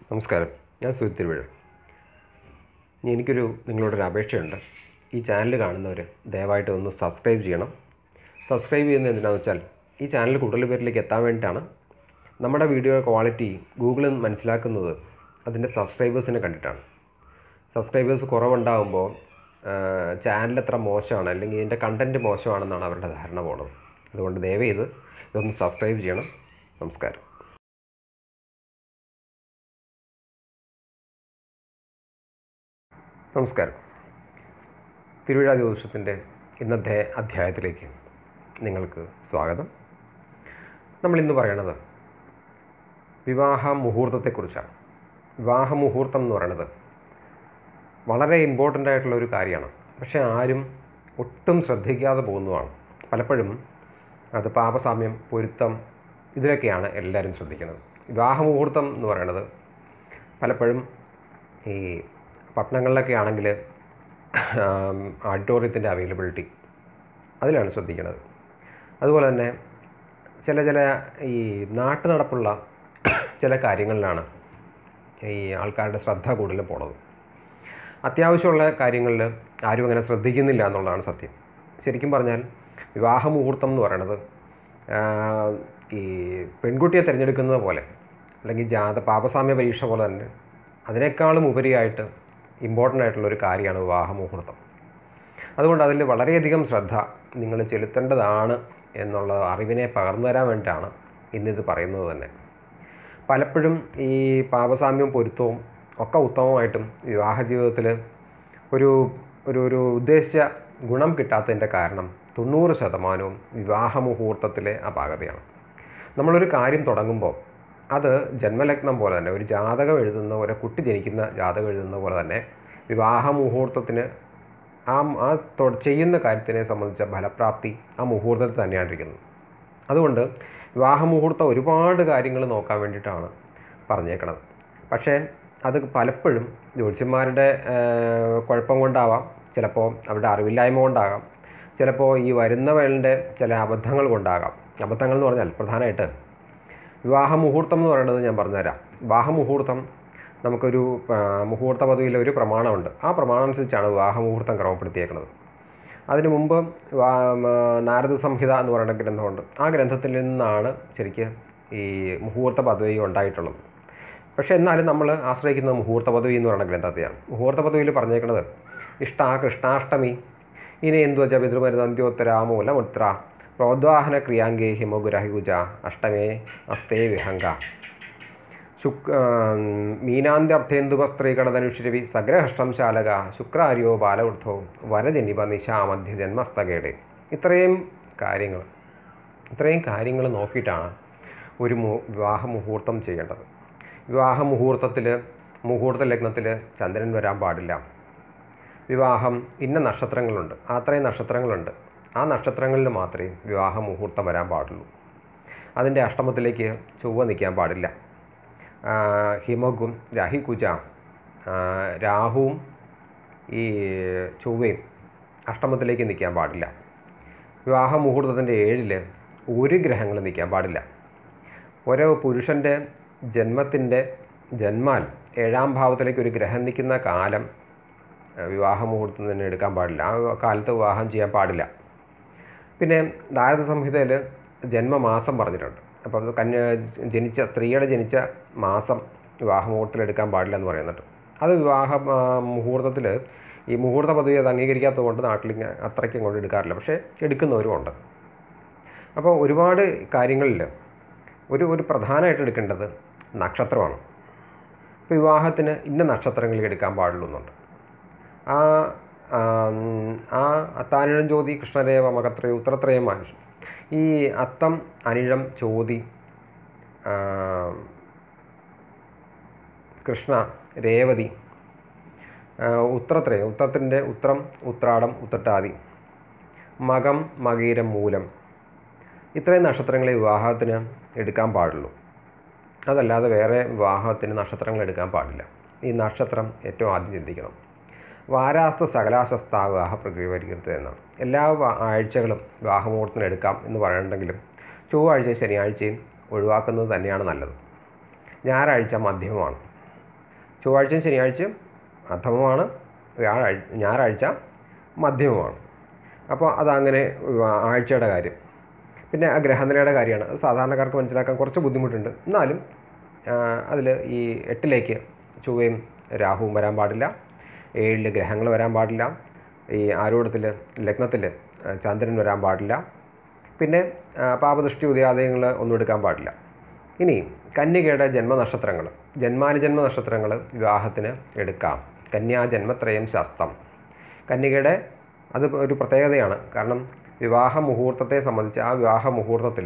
നമസ്കാരം ഞാൻ സുജിത് തിരുവഴ ഇനി എനിക്കൊരു നിങ്ങളോടൊരു അപേക്ഷയുണ്ട് ഈ ചാനൽ കാണുന്നവർ ദയവായിട്ട് ഒന്ന് സബ്സ്ക്രൈബ് ചെയ്യണം സബ്സ്ക്രൈബ് ചെയ്യുന്നത് എന്തിനാണെന്ന് വെച്ചാൽ ഈ ചാനൽ കൂടുതൽ പേരിലേക്ക് എത്താൻ വേണ്ടിയിട്ടാണ് നമ്മുടെ വീഡിയോ ക്വാളിറ്റി ഗൂഗിളിൽ മനസ്സിലാക്കുന്നത് അതിൻ്റെ സബ്സ്ക്രൈബേഴ്സിനെ കണ്ടിട്ടാണ് സബ്സ്ക്രൈബേഴ്സ് കുറവുണ്ടാകുമ്പോൾ ചാനൽ എത്ര മോശമാണ് അല്ലെങ്കിൽ ഇതിൻ്റെ കണ്ടൻറ്റ് മോശമാണെന്നാണ് അവരുടെ ധാരണ പോകുന്നത് അതുകൊണ്ട് ദയവേത് ഇതൊന്ന് സബ്സ്ക്രൈബ് ചെയ്യണം നമസ്കാരം നമസ്കാരം തിരുവിഴ ജ്യോതിഷത്തിൻ്റെ ഇന്നത്തെ അധ്യായത്തിലേക്ക് നിങ്ങൾക്ക് സ്വാഗതം നമ്മൾ ഇന്ന് പറയണത് വിവാഹ മുഹൂർത്തത്തെക്കുറിച്ചാണ് വിവാഹ മുഹൂർത്തം എന്ന് പറയുന്നത് വളരെ ഇമ്പോർട്ടൻ്റ് ആയിട്ടുള്ള ഒരു കാര്യമാണ് പക്ഷേ ആരും ഒട്ടും ശ്രദ്ധിക്കാതെ പോകുന്നതാണ് പലപ്പോഴും അത് പാപസാമ്യം പൊരുത്തം ഇതിലൊക്കെയാണ് എല്ലാവരും ശ്രദ്ധിക്കുന്നത് വിവാഹ മുഹൂർത്തം എന്ന് പറയുന്നത് പലപ്പോഴും ഈ പട്ടണങ്ങളിലൊക്കെ ആണെങ്കിൽ ഓഡിറ്റോറിയത്തിൻ്റെ അവൈലബിലിറ്റി അതിലാണ് ശ്രദ്ധിക്കുന്നത് അതുപോലെ തന്നെ ചില ചില ഈ നാട്ടു നടപ്പുള്ള ചില കാര്യങ്ങളിലാണ് ഈ ആൾക്കാരുടെ ശ്രദ്ധ കൂടുതലും പോണത് അത്യാവശ്യമുള്ള കാര്യങ്ങളിൽ ആരും അങ്ങനെ ശ്രദ്ധിക്കുന്നില്ല എന്നുള്ളതാണ് സത്യം ശരിക്കും പറഞ്ഞാൽ വിവാഹ മുഹൂർത്തം എന്ന് പറയുന്നത് ഈ പെൺകുട്ടിയെ തിരഞ്ഞെടുക്കുന്നത് പോലെ അല്ലെങ്കിൽ ജാത പാപസാമ്യ പരീക്ഷ പോലെ തന്നെ അതിനേക്കാളും ഉപരിയായിട്ട് ഇമ്പോർട്ടൻ്റ് ആയിട്ടുള്ള ഒരു കാര്യമാണ് വിവാഹ മുഹൂർത്തം അതുകൊണ്ട് അതിൽ വളരെയധികം ശ്രദ്ധ നിങ്ങൾ ചെലുത്തേണ്ടതാണ് എന്നുള്ള അറിവിനെ പകർന്നു തരാൻ വേണ്ടിയിട്ടാണ് ഇന്നിത് പറയുന്നത് തന്നെ പലപ്പോഴും ഈ പാപസാമ്യവും പൊരുത്തവും ഒക്കെ ഉത്തമമായിട്ടും വിവാഹ ജീവിതത്തിൽ ഒരു ഒരു ഒരു ഉദ്ദേശിച്ച ഗുണം കിട്ടാത്തതിൻ്റെ കാരണം തൊണ്ണൂറ് ശതമാനവും വിവാഹ മുഹൂർത്തത്തിലെ അപാകതയാണ് നമ്മളൊരു കാര്യം തുടങ്ങുമ്പോൾ അത് ജന്മലഗ്നം പോലെ തന്നെ ഒരു ജാതകം എഴുതുന്ന ഒരു കുട്ടി ജനിക്കുന്ന ജാതകം എഴുതുന്ന പോലെ തന്നെ വിവാഹ മുഹൂർത്തത്തിന് ആ ആ ചെയ്യുന്ന കാര്യത്തിനെ സംബന്ധിച്ച ഫലപ്രാപ്തി ആ മുഹൂർത്തത്തിൽ തന്നെയാണ് ഇരിക്കുന്നത് അതുകൊണ്ട് വിവാഹ മുഹൂർത്തം ഒരുപാട് കാര്യങ്ങൾ നോക്കാൻ വേണ്ടിയിട്ടാണ് പറഞ്ഞേക്കണത് പക്ഷേ അത് പലപ്പോഴും ജ്യോത്സ്യന്മാരുടെ കുഴപ്പം കൊണ്ടാവാം ചിലപ്പോൾ അവരുടെ അറിവില്ലായ്മ കൊണ്ടാകാം ചിലപ്പോൾ ഈ വരുന്നവരുടെ ചില അബദ്ധങ്ങൾ കൊണ്ടാകാം അബദ്ധങ്ങൾ എന്ന് പറഞ്ഞാൽ പ്രധാനമായിട്ട് വിവാഹ മുഹൂർത്തം എന്ന് പറയുന്നത് ഞാൻ പറഞ്ഞുതരാം വിവാഹ മുഹൂർത്തം നമുക്കൊരു മുഹൂർത്ത പദവിയിൽ ഒരു പ്രമാണമുണ്ട് ആ പ്രമാണം അനുസരിച്ചാണ് വിവാഹ മുഹൂർത്തം ക്രമപ്പെടുത്തിയേക്കുന്നത് അതിനു മുമ്പ് നാരദ സംഹിത എന്ന് പറയുന്ന ഗ്രന്ഥമുണ്ട് ആ ഗ്രന്ഥത്തിൽ നിന്നാണ് ശരിക്ക് ഈ മുഹൂർത്ത പദവി ഉണ്ടായിട്ടുള്ളത് പക്ഷേ എന്നാലും നമ്മൾ ആശ്രയിക്കുന്ന മുഹൂർത്ത പദവി എന്ന് പറയുന്ന ഗ്രന്ഥത്തെയാണ് മുഹൂർത്ത പദവിയിൽ പറഞ്ഞേക്കുന്നത് ഇഷ്ട കൃഷ്ണാഷ്ടമി ഇനി എന്തുവച്ച പിതൃമരുതന്ത്യോത്തരാമൂലമുത്ര പ്രോദ്വാഹന ക്രിയാംഗേ ഹിമഗുരഹികുജ അഷ്ടമേ അസ്തേ വിഹങ്ക ശുക് മീനാന്ത്യർത്ഥേന്ദുപസ്ത്രീകടധനുഷിരവി സഗ്രഹഷ്ടം ശാലക ശുക്രാര്യോ ബാലവൃദ്ധോ വരജനിപ നിശാമധ്യ ജന്മസ്തകേടെ ഇത്രയും കാര്യങ്ങൾ ഇത്രയും കാര്യങ്ങൾ നോക്കിയിട്ടാണ് ഒരു മു വിവാഹ മുഹൂർത്തം ചെയ്യേണ്ടത് വിവാഹ മുഹൂർത്തത്തിൽ മുഹൂർത്ത ലഗ്നത്തിൽ ചന്ദ്രൻ വരാൻ പാടില്ല വിവാഹം ഇന്ന നക്ഷത്രങ്ങളുണ്ട് അത്രയും നക്ഷത്രങ്ങളുണ്ട് ആ നക്ഷത്രങ്ങളിൽ മാത്രമേ വിവാഹ മുഹൂർത്തം വരാൻ പാടുള്ളൂ അതിൻ്റെ അഷ്ടമത്തിലേക്ക് ചൊവ്വ നിൽക്കാൻ പാടില്ല ഹിമഗും രാഹികുജ രാഹുവും ഈ ചൊവ്വയും അഷ്ടമത്തിലേക്ക് നിൽക്കാൻ പാടില്ല വിവാഹ മുഹൂർത്തത്തിൻ്റെ ഏഴിൽ ഒരു ഗ്രഹങ്ങൾ നിൽക്കാൻ പാടില്ല ഓരോ പുരുഷൻ്റെ ജന്മത്തിൻ്റെ ജന്മാൽ ഏഴാം ഭാവത്തിലേക്ക് ഒരു ഗ്രഹം നിൽക്കുന്ന കാലം വിവാഹ മുഹൂർത്തം തന്നെ എടുക്കാൻ പാടില്ല ആ കാലത്ത് വിവാഹം ചെയ്യാൻ പാടില്ല പിന്നെ നാരദ സംഹിതയിൽ ജന്മമാസം പറഞ്ഞിട്ടുണ്ട് അപ്പം കന്യ ജനിച്ച സ്ത്രീയുടെ ജനിച്ച മാസം വിവാഹ മുഹൂർത്തത്തിൽ എടുക്കാൻ പാടില്ല എന്ന് പറയുന്നുണ്ട് അത് വിവാഹ മുഹൂർത്തത്തിൽ ഈ മുഹൂർത്ത പദവി അത് അംഗീകരിക്കാത്തത് കൊണ്ട് നാട്ടിൽ അത്രയ്ക്ക് അങ്ങോട്ട് എടുക്കാറില്ല പക്ഷേ എടുക്കുന്നവരും ഉണ്ട് അപ്പോൾ ഒരുപാട് കാര്യങ്ങളിൽ ഒരു ഒരു പ്രധാനമായിട്ട് എടുക്കേണ്ടത് നക്ഷത്രമാണ് ഇപ്പോൾ വിവാഹത്തിന് ഇന്ന നക്ഷത്രങ്ങളിൽ എടുക്കാൻ പാടുള്ളൂ എന്നുണ്ട് ആ ആ അത്താനിഴം ജ്യോതി കൃഷ്ണരേവ മകത്രയോ ഉത്തരത്രയം മനുഷ്യൻ ഈ അത്തം അനിഴം ചോതി കൃഷ്ണ രേവതി ഉത്രത്രയം ഉത്രത്തിൻ്റെ ഉത്രം ഉത്രാടം ഉത്രട്ടാതി മകം മകീരം മൂലം ഇത്രയും നക്ഷത്രങ്ങളെ വിവാഹത്തിന് എടുക്കാൻ പാടുള്ളൂ അതല്ലാതെ വേറെ വിവാഹത്തിന് നക്ഷത്രങ്ങൾ എടുക്കാൻ പാടില്ല ഈ നക്ഷത്രം ഏറ്റവും ആദ്യം ചിന്തിക്കണം വാരാസ്ത സകലാശസ്ത വിവാഹ പ്രക്രിയ പരിഹരിച്ചത് എന്നാണ് എല്ലാ ആഴ്ചകളും വിവാഹമുഹൂർത്തത്തിന് എടുക്കാം എന്ന് പറയുന്നുണ്ടെങ്കിലും ചൊവ്വാഴ്ചയും ശനിയാഴ്ചയും ഒഴിവാക്കുന്നത് തന്നെയാണ് നല്ലത് ഞായറാഴ്ച മധ്യമമാണ് ചൊവ്വാഴ്ചയും ശനിയാഴ്ചയും അധമമാണ് വ്യാഴാഴ്ച ഞായറാഴ്ച മധ്യമമാണ് അപ്പോൾ അതങ്ങനെ ആ- ആഴ്ചയുടെ കാര്യം പിന്നെ ആ ഗ്രഹനിലയുടെ കാര്യമാണ് അത് സാധാരണക്കാർക്ക് മനസ്സിലാക്കാൻ കുറച്ച് ബുദ്ധിമുട്ടുണ്ട് എന്നാലും അതിൽ ഈ എട്ടിലേക്ക് ചൊവ്വയും രാഹുവും വരാൻ പാടില്ല ഏഴിൽ ഗ്രഹങ്ങൾ വരാൻ പാടില്ല ഈ ആരൂഢത്തിൽ ലഗ്നത്തിൽ ചന്ദ്രൻ വരാൻ പാടില്ല പിന്നെ ആ, പാപദൃഷ്ടി ഉദയാദയങ്ങൾ ഒന്നും എടുക്കാൻ പാടില്ല ഇനി കന്യകയുടെ ജന്മനക്ഷത്രങ്ങൾ ജന്മാനുജന്മ നക്ഷത്രങ്ങൾ വിവാഹത്തിന് എടുക്കാം കന്യാ ജന്മത്രയം ശസ്തം കന്യകയുടെ അത് ഒരു പ്രത്യേകതയാണ് കാരണം വിവാഹ മുഹൂർത്തത്തെ സംബന്ധിച്ച് ആ വിവാഹ മുഹൂർത്തത്തിൽ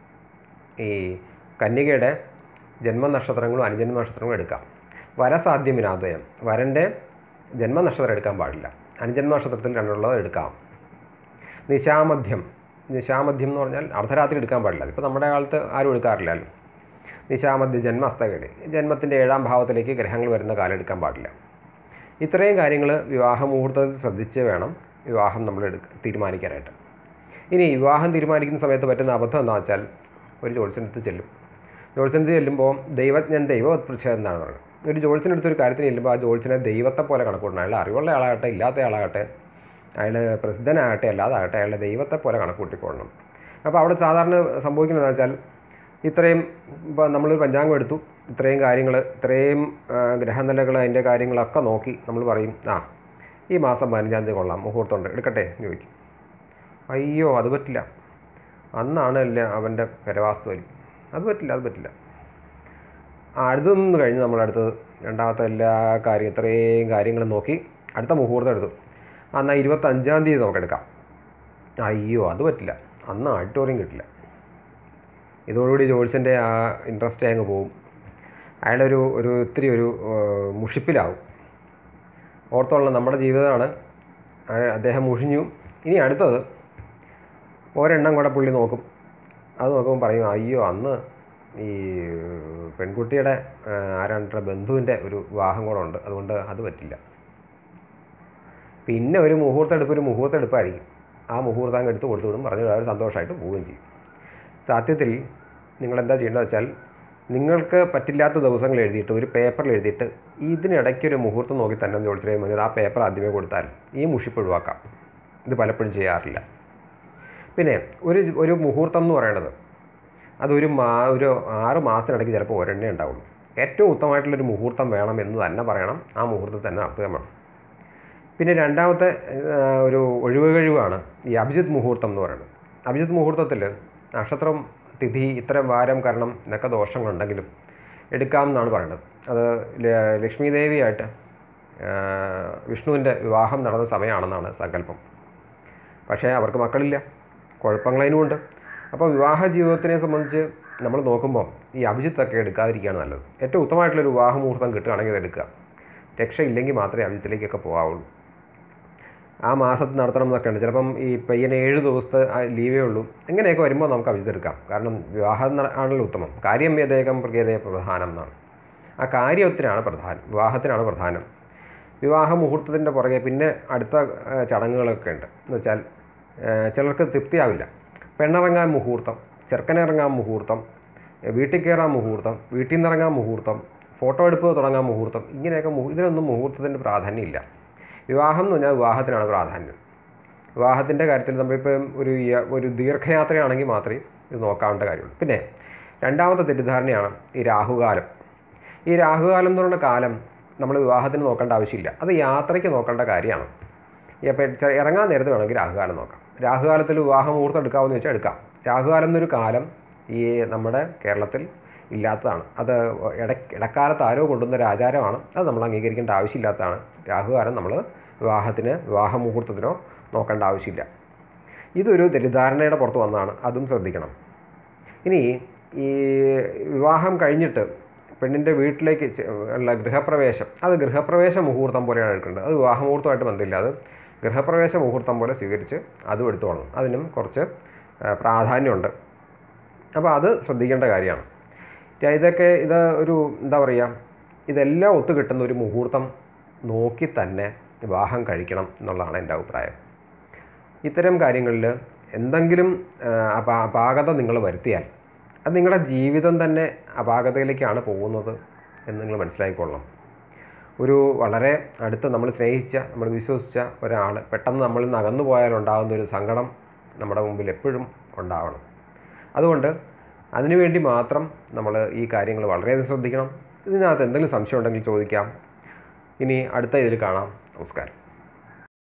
ഈ കന്യകയുടെ ജന്മനക്ഷത്രങ്ങളും അനുജന്മ നക്ഷത്രങ്ങളും എടുക്കാം വരസാധ്യമിനാദ്വയം വരൻ്റെ ജന്മനക്ഷത്രം എടുക്കാൻ പാടില്ല അനുജന്മ നക്ഷത്രത്തിൽ രണ്ടുള്ളത് എടുക്കാം നിശാമധ്യം നിശാമധ്യം എന്ന് പറഞ്ഞാൽ അർദ്ധരാത്രി എടുക്കാൻ പാടില്ല ഇപ്പോൾ നമ്മുടെ കാലത്ത് ആരും എടുക്കാറില്ലല്ലോ നിശാമധ്യ ജന്മസ്തകേട് ജന്മത്തിൻ്റെ ഏഴാം ഭാവത്തിലേക്ക് ഗ്രഹങ്ങൾ വരുന്ന കാലം എടുക്കാൻ പാടില്ല ഇത്രയും കാര്യങ്ങൾ വിവാഹ മുഹൂർത്തത്തിൽ ശ്രദ്ധിച്ച് വേണം വിവാഹം നമ്മൾ എടുക്ക തീരുമാനിക്കാനായിട്ട് ഇനി വിവാഹം തീരുമാനിക്കുന്ന സമയത്ത് പറ്റുന്ന അബദ്ധം എന്താ വെച്ചാൽ ഒരു ജോത്സ്യനടുത്ത് ചെല്ലും ജോത്സ്യനടുത്ത് ചെല്ലുമ്പോൾ ദൈവജ്ഞൻ ദൈവവത്പൃച്ഛ എന്നാണ് പറയുന്നത് ഒരു ജോത്സ്യനടുത്ത് ഒരു കാര്യത്തിന് ചെല്ലുമ്പോൾ ആ ജോത്സ്യനെ ദൈവത്തെ പോലെ കണക്കൂട്ടണം അയാൾ അറിവുള്ള ആളാകട്ടെ ഇല്ലാത്ത ആളാകട്ടെ അയാൾ പ്രസിദ്ധനാകട്ടെ അല്ലാതാകട്ടെ അയാളുടെ ദൈവത്തെ പോലെ കണക്കൂട്ടിക്കൊള്ളണം അപ്പോൾ അവിടെ സാധാരണ സംഭവിക്കുന്നത് എന്താ വെച്ചാൽ ഇത്രയും ഇപ്പോൾ നമ്മളൊരു പഞ്ചാംഗം എടുത്തു ഇത്രയും കാര്യങ്ങൾ ഇത്രയും ആ, ഗ്രഹനിലകൾ അതിൻ്റെ കാര്യങ്ങളൊക്കെ നോക്കി നമ്മൾ പറയും ആ ഈ മാസം പതിനഞ്ചാം തീയതി കൊള്ളാം മുഹൂർത്തമുണ്ട് എടുക്കട്ടെ എന്ന് ചോദിക്കും അയ്യോ അത് പറ്റില്ല അന്നാണ് അല്ല അവൻ്റെ പെരവാസ്തു വരും അത് പറ്റില്ല അത് പറ്റില്ല ആ അടുത്തൊന്ന് കഴിഞ്ഞ് നമ്മളടുത്ത് രണ്ടാമത്തെ എല്ലാ കാര്യം ഇത്രയും കാര്യങ്ങൾ നോക്കി അടുത്ത മുഹൂർത്തം എടുത്തു എന്നാൽ ഇരുപത്തഞ്ചാം തീയതി നമുക്ക് എടുക്കാം അയ്യോ അത് പറ്റില്ല അന്ന് ഓഡിറ്റോറിയം കിട്ടില്ല ഇതോടുകൂടി ജോത്സ്യൻ്റെ ആ ഇൻട്രസ്റ്റ് അങ്ങ് പോവും അയാളൊരു ഒരു ഒരു ഇത്തിരി ഒരു ഏഹ്, മുഷിപ്പിലാവും ഓർത്തോളം നമ്മുടെ ജീവിതമാണ് അയ- അദ്ദേഹം മുഷിഞ്ഞു ഇനി അടുത്തത് ഒരെണ്ണം കൂടെ പുള്ളി നോക്കും അത് നോക്കുമ്പോൾ പറയും അയ്യോ അന്ന് ഈ പെൺകുട്ടിയുടെ ആ, ആരാണ്ട ബന്ധുവിൻ്റെ ഒരു വിവാഹം കൂടെ ഉണ്ട് അതുകൊണ്ട് അത് പറ്റില്ല പിന്നെ ഒരു മുഹൂർത്തം എടുപ്പ് ഒരു മുഹൂർത്തം എടുപ്പായിരിക്കും ആ മുഹൂർത്തം അങ്ങ് എടുത്ത് കൊടുത്തു വിടും പറഞ്ഞു അവർ സന്തോഷമായിട്ട് പോവുകയും ചെയ്യും സത്യത്തിൽ നിങ്ങൾ എന്താ ചെയ്യേണ്ടത് വെച്ചാൽ നിങ്ങൾക്ക് പറ്റില്ലാത്ത ദിവസങ്ങൾ എഴുതിയിട്ട് ഒരു പേപ്പറിൽ എഴുതിയിട്ട് ഇതിനിടയ്ക്ക് ഒരു മുഹൂർത്തം നോക്കി തന്നെ ജോലിച്ചേ മതി ആ പേപ്പർ ആദ്യമേ കൊടുത്താൽ ഈ മുഷിപ്പ് ഒഴിവാക്കാം ഇത് പലപ്പോഴും ചെയ്യാറില്ല പിന്നെ ഒരു ഒരു മുഹൂർത്തം എന്ന് പറയുന്നത് അതൊരു മാ ഒരു ആറ് മാസത്തിനിടയ്ക്ക് ചിലപ്പോൾ ഒരെണ്ണേ ഉണ്ടാവുള്ളൂ ഏറ്റവും ഉത്തമമായിട്ടുള്ളൊരു മുഹൂർത്തം വേണം എന്ന് തന്നെ പറയണം ആ മുഹൂർത്തം തന്നെ നടത്തുക വേണം പിന്നെ രണ്ടാമത്തെ ആ, ഒരു ഒഴിവ് കഴിവാണ് ഈ അഭിജിത്ത് മുഹൂർത്തം എന്ന് പറയുന്നത് അഭിജിത്ത് മുഹൂർത്തത്തിൽ നക്ഷത്രം തിഥി ഇത്തരം വാരം കാരണം എന്നൊക്കെ ദോഷങ്ങളുണ്ടെങ്കിലും എടുക്കാം എന്നാണ് പറയുന്നത് അത് ല- ലക്ഷ്മി ദേവിയായിട്ട് ആ, വിഷ്ണുവിൻ്റെ വിവാഹം നടന്ന സമയമാണെന്നാണ് സങ്കല്പം പക്ഷേ അവർക്ക് മക്കളില്ല കുഴപ്പങ്ങളതിനുമുണ്ട് അപ്പോൾ വിവാഹ ജീവിതത്തിനെ സംബന്ധിച്ച് നമ്മൾ നോക്കുമ്പോൾ ഈ അഭിജിത്തൊക്കെ എടുക്കാതിരിക്കുകയാണ് നല്ലത് ഏറ്റവും ഉത്തമമായിട്ടുള്ളൊരു വിവാഹ മുഹൂർത്തം കിട്ടുകയാണെങ്കിൽ അത് എടുക്കുക രക്ഷയില്ലെങ്കിൽ മാത്രമേ അഭിജിത്തിലേക്കൊക്കെ പോകാവുള്ളൂ ആ മാസത്തിൽ നടത്തണം എന്നൊക്കെ ഉണ്ട് ചിലപ്പം ഈ പയ്യന് ഏഴ് ദിവസത്തെ ആ ലീവേ ഉള്ളൂ ഇങ്ങനെയൊക്കെ വരുമ്പോൾ നമുക്ക് അഭിജിത്തെടുക്കാം കാരണം വിവാഹം നട- ആണല്ലോ ഉത്തമം കാര്യം യഥേകം പ്രകേതേ പ്രധാനം എന്നാണ് ആ കാര്യത്തിനാണ് പ്രധാനം വിവാഹത്തിനാണ് പ്രധാനം വിവാഹ മുഹൂർത്തത്തിൻ്റെ പുറകെ പിന്നെ അടുത്ത ആ, ചടങ്ങുകളൊക്കെ ഉണ്ട് എന്ന് വെച്ചാൽ ആ, ചിലർക്ക് തൃപ്തിയാവില്ല പെണ്ണിറങ്ങാൻ മുഹൂർത്തം ചെറുക്കനിറങ്ങാൻ മുഹൂർത്തം ഏ, വീട്ടിൽ കയറാൻ മുഹൂർത്തം വീട്ടിൽ നിന്ന് ഇറങ്ങാൻ മുഹൂർത്തം ഫോട്ടോ എടുപ്പ് തുടങ്ങാൻ മുഹൂർത്തം ഇങ്ങനെയൊക്കെ മുഹൂ- ഇതിനൊന്നും മുഹൂർത്തത്തിൻ്റെ പ്രാധാന്യം ഇല്ല വിവാഹം എന്ന് പറഞ്ഞാൽ വിവാഹത്തിനാണ് പ്രാധാന്യം വിവാഹത്തിൻ്റെ കാര്യത്തിൽ നമ്മളിപ്പം ഒരു യ- ഒരു ദീർഘയാത്രയാണെങ്കിൽ മാത്രമേ ഇത് നോക്കാവേണ്ട കാര്യമുള്ളൂ പിന്നെ രണ്ടാമത്തെ തെറ്റിദ്ധാരണയാണ് ഈ രാഹുകാലം ഈ രാഹുകാലം എന്ന് പറയുന്ന കാലം നമ്മൾ വിവാഹത്തിന് നോക്കേണ്ട ആവശ്യമില്ല അത് യാത്രയ്ക്ക് നോക്കേണ്ട കാര്യമാണ് ഇപ്പം ചെ- ഇറങ്ങാൻ നേരത്ത് വേണമെങ്കിൽ രാഹുകാലം നോക്കാം രാഹുകാലത്തിൽ വിവാഹ മുഹൂർത്തം എടുക്കാമെന്ന് വെച്ചാൽ എടുക്കാം രാഹുകാലം എന്നൊരു കാലം ഈ നമ്മുടെ കേരളത്തിൽ ഇല്ലാത്തതാണ് അത് ഇട ഇടക്കാലത്ത് ആരോ കൊണ്ടുവന്ന ഒരു ആചാരമാണ് അത് നമ്മൾ അംഗീകരിക്കേണ്ട ആവശ്യമില്ലാത്തതാണ് രാഹുകാലം നമ്മൾ വിവാഹത്തിന് വിവാഹ മുഹൂർത്തത്തിനോ നോക്കേണ്ട ആവശ്യമില്ല ഇതൊരു തെറ്റിദ്ധാരണയുടെ പുറത്ത് വന്നതാണ് അതും ശ്രദ്ധിക്കണം ഇനി ഈ വിവാഹം കഴിഞ്ഞിട്ട് പെണ്ണിൻ്റെ വീട്ടിലേക്ക് ചെ- ഉള്ള ഗൃഹപ്രവേശം അത് ഗൃഹപ്രവേശ മുഹൂർത്തം പോലെയാണ് എടുക്കേണ്ടത് അത് വിവാഹ മുഹൂർത്തമായിട്ട് ബന്ധമില്ല അത് ഗൃഹപ്രവേശ മുഹൂർത്തം പോലെ സ്വീകരിച്ച് അതും എടുത്തോളണം അതിനും കുറച്ച് ആ, പ്രാധാന്യമുണ്ട് അപ്പോൾ അത് ശ്രദ്ധിക്കേണ്ട കാര്യമാണ് ര- ഇതൊക്കെ ഇത് ഒരു എന്താ പറയുക ഇതെല്ലാം ഒത്തു കിട്ടുന്ന ഒരു മുഹൂർത്തം നോക്കി തന്നെ വിവാഹം കഴിക്കണം എന്നുള്ളതാണ് എൻ്റെ അഭിപ്രായം ഇത്തരം കാര്യങ്ങളിൽ എന്തെങ്കിലും ആ, അപാ അപാകത നിങ്ങൾ വരുത്തിയാൽ അത് നിങ്ങളുടെ ജീവിതം തന്നെ അപാകതയിലേക്കാണ് പോകുന്നത് എന്ന് നിങ്ങൾ മനസ്സിലാക്കിക്കൊള്ളണം ഒരു വളരെ അടുത്ത് നമ്മൾ സ്നേഹിച്ച നമ്മൾ വിശ്വസിച്ച ഒരാൾ പെട്ടെന്ന് നമ്മളിൽ നിന്ന് അകന്നു പോയാൽ ഉണ്ടാകുന്ന ഒരു സങ്കടം നമ്മുടെ മുമ്പിൽ എപ്പോഴും ഉണ്ടാവണം അതുകൊണ്ട് അതിനുവേണ്ടി മാത്രം നമ്മൾ ഈ കാര്യങ്ങൾ വളരെയധികം ശ്രദ്ധിക്കണം ഇതിനകത്ത് എന്തെങ്കിലും സംശയം ഉണ്ടെങ്കിൽ ചോദിക്കാം ഇനി അടുത്ത ഇതിൽ കാണാം നമസ്കാരം